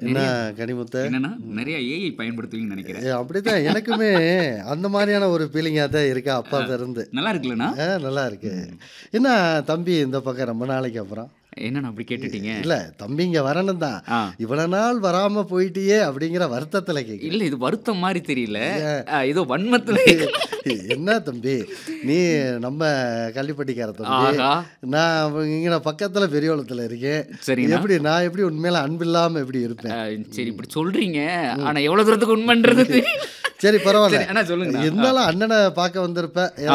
என்ன நிறைய கனிமுத்த என்னன்னா நிறைய ஏஐ பயன்படுத்துவீங்கன்னு நினைக்கிறேன் ஏ, அப்படித்தான் எனக்குமே அந்த மாதிரியான ஒரு ஃபீலிங்காக தான் இருக்கு அப்பா இருந்து நல்லா இருக்குல்லண்ணா ஆ, நல்லா இருக்கு என்ன தம்பி இந்த பக்கம் ரொம்ப நாளைக்கு அப்புறம் என்னண்ணா அப்படி கேட்டுட்டீங்க இல்ல தம்பி இங்க வரணும் தான் ஆ இவ்வளவு நாள் வராம போயிட்டியே அப்படிங்கிற வருத்தத்துல கேட்க இல்ல இது வருத்தம் மாதிரி தெரியல ஆ, ஏதோ வன்மத்துல என்ன தம்பி நீ நம்ம கள்ளிப்பட்டிக்கார தம்பி ஆஹா நான் இங்க பக்கத்துல பெரியவளத்துல இருக்கேன் சரிண்ணா எப்படி நான் எப்படி உண்மையில அன்பில்லாம எப்படி இருப்பேன் ஆ, சரி இப்படி சொல்றீங்க ஆனா எவ்வளவு தூரத்துக்கு உண்மைன்றது தெரியல சரி பரவாயில்ல சரி, அண்ணா சொல்லுங்க இருந்தாலும் அண்ணனை பார்க்க வந்திருப்ப